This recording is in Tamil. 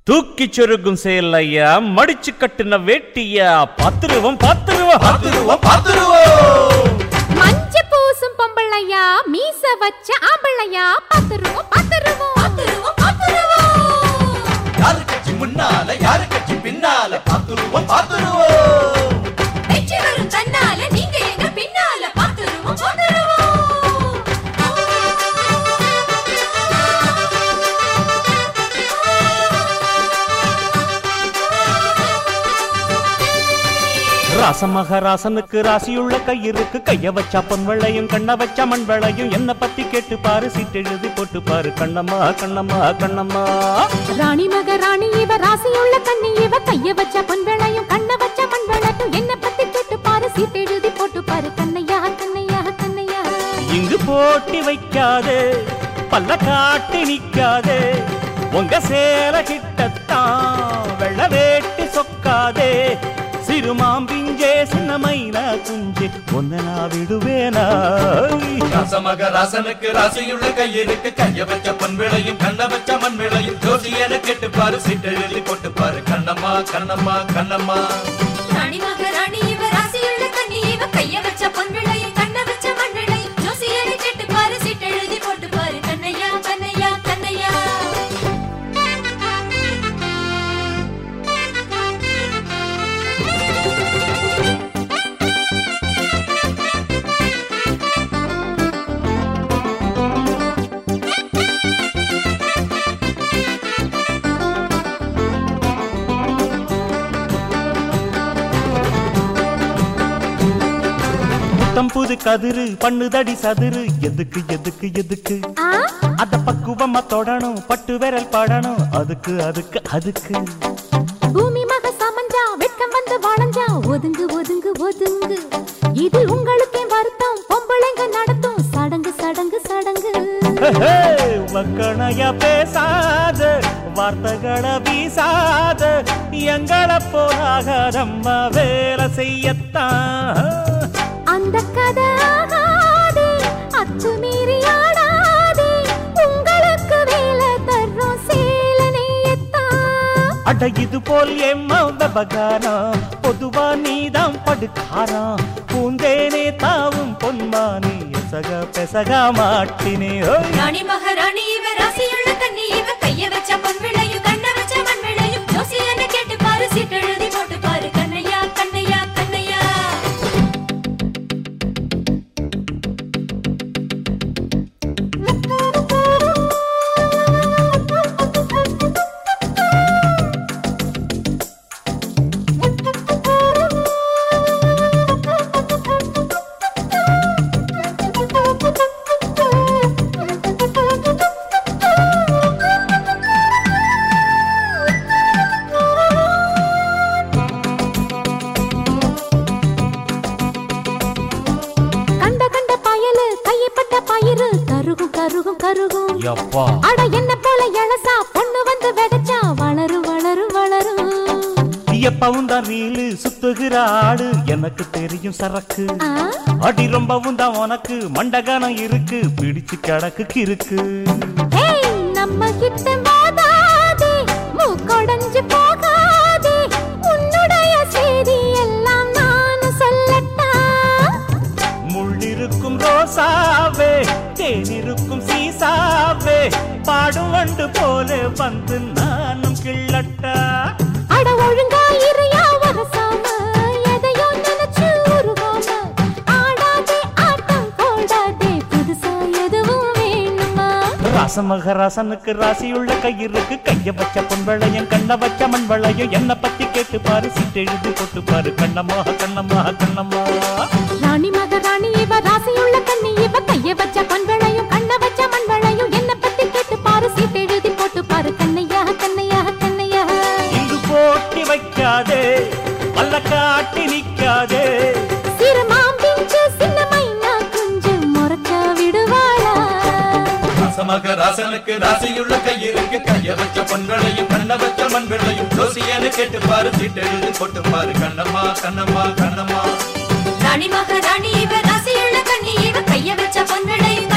தூக்கி சொருகும் செயல் ஐயா மடிச்சு கட்டுன வேட்டியா பத்துருவம் பத்துருவம் பாத்துருவோம் பாத்துருவோம் மஞ்ச பூசும் பொம்பளையா மீச வச்ச ஆம்பளையா பத்துருவோம் பத்துருவோம் பத்துருவோம் பத்துருவோம் யாரு கட்சி முன்னால யாரு கட்சி பின்னால பாத்துருவோம் பாத்துருவோம் வெற்றி வரும் தன்னால நீங்க எங்க பின்னால பத்துருவோம் பத்துருவோம் ராசமக ராசனுக்கு ராசியுள்ள கையிருக்கு கைய வச்சா பொன் வெள்ளையும் கண்ண வச்சா மண் வெள்ளையும் என்ன பத்தி கேட்டு பாரு சீட்டெழுதி போட்டு பாரு கண்ணம்மா கண்ணம்மா கண்ணம்மா ராணி மக ராணி இவ ராசியுள்ள கண்ணி இவ கைய வச்ச பொன் வேளையும் கண்ண வச்ச மண் வேளையும் என்ன பத்தி கேட்டு பாரு சீட் எழுதி போட்டு பாரு கண்ணையா கண்ணையா கண்ணையா இங்கு போட்டி வைக்காதே பல்ல காட்டி நிக்காதே உங்க சேல கிட்டத்தான் வெள்ள வேட்டி சொக்காதே சிறுமாம்பிஞ்சே சின்னமைனா குஞ்சே ஒன்ன நான் விடுவேனா ராசமக ராசனுக்கு ராசியுள்ள கையிருக்கு கைய வச்ச பொன் விளையும் கண்ண வச்ச மண் விளையும் ஜோசியன கேட்டு பாரு சீட்டு எழுதி போட்டு பாரு கண்ணம்மா கண்ணம்மா கண்ணம்மா ராணி மக ராணி இவ ராசியுள்ள கண்ணி இவ கைய வச்ச பொன் வேளையும் கண்ண வச்ச மண் வேளையும் ஜோசியரை கேட்டு பாரு சீட் எழுதி போட்டு பாரு கண்ணையா கண்ணையா கண்ணையா புத்தம் புது கதிரு பண்ணுதடி சதுரு எதுக்கு எதுக்கு எதுக்கு ஆ அத பக்குவமா தொடணும் பட்டு விரல் படணும் அதுக்கு அதுக்கு அதுக்கு பூமி மக சமஞ்சா வெட்கம் வந்து வளைஞ்சா ஒதுங்கு ஒதுங்கு ஒதுங்கு இது உங்களுக்கே வருத்தம் பொம்பளைங்க நடத்தும் சடங்கு சடங்கு சடங்கு ஹே, வக்கணையா பேசாத வார்த்தைகளை வீசாத எங்களை போலாகாதம்மா வேலை செய்யத்தான் அந்த கதை ஆகாதே அத்துமீறி ஆடாதே உங்களுக்கு வேலை தர்றோம் சேல நெய்யத்தான் அட இது போல் எம்மா விவகாரம் பொதுவா நீதான் படுக்காராம் பூந்தேனே தாவும் பொன்மானே எசக பெசக மாட்டினே ஓய். ராணி மகாராணி இவ ராசியுள்ள கண்ணி இவ கைய வச்ச பொன் விளையும் கண்ண வச்ச மண் விளையும் ஜோசியனை கேட்டு பாரு சீட் எழுதி போட்டு பாரு கண்ணையா கண்ணையா கண்ணையா கண்ட கண்ட பயலு கையப்பட்ட பயிறு கருகும் கருகும் கருகும் யப்பா அட என்ன போல எழசா பொண்ணு வந்து வெதச்சா வளரும் வளரும் வளரும் எப்பவும் தான் ரீலு சுத்துகிற ஆடு எனக்கு தெரியும் சரக்கு ஆ, அடி ரொம்பவும் தான் உனக்கு மண்டகானம் இருக்கு பிடிச்சு கிடக்கு கிறுக்கு ஹேய், நம்ம கிட்ட மோதாதே மூக்கொடைஞ்சு போகாதே உன்னுடைய செய்தி எல்லாம் நான் சொல்லட்டா முள்ளிருக்கும் ரோசாவே தேனிருக்கும் சீசாவே பாடும் வண்டு போல வந்து நானும் கிள்ளட்டா அட ஒழுங்கா இருயா வரசாம எதையோ நினைச்சு உருவாம ஆடாதே ஆட்டம் போடாதே புதுசா எதுவும் வேணுமா ராசமக ராசனுக்கு ராசியுள்ள கையிருக்கு கைய வச்ச பொன் வெள்ளையும் கண்ண வச்ச மண் வெள்ளையும் என்ன பத்தி கேட்டு பாரு சீட்டு எழுதி போட்டு பாரு கண்ணம்மா கண்ணம்மா கண்ணம்மா ராணி மக ராணி இவ ராசியுள்ள கண்ணி இவ கைய வச்ச பொன் விளையும் கண்ண வச்ச மண் விளையும் என்ன பத்தி கேட்டு பாரு சீட் எழுதி போட்டு பாரு கண்ணையா கண்ணையா கண்ணையா இங்கு போட்டி வைக்காதே வல்ல காட்டி நிக்காதே சிறு மாம்பிஞ்சு சின்ன மைனா குஞ்சு முறைச்சா விடுவாளா ராசமக ராசனுக்கு ராசியுள்ள கையிருக்கு கைய வச்ச பொன் விளையும் கண்ண வச்ச மண் விளையும் ஜோசியன கேட்டு பாரு சீட்டு எழுதி போட்டு பாரு கண்ணம்மா கண்ணம்மா கண்ணம்மா ராணி மக ராணி இவ ராசியுள்ள கண்ணி இவ கைய வச்ச பொன் விளையும்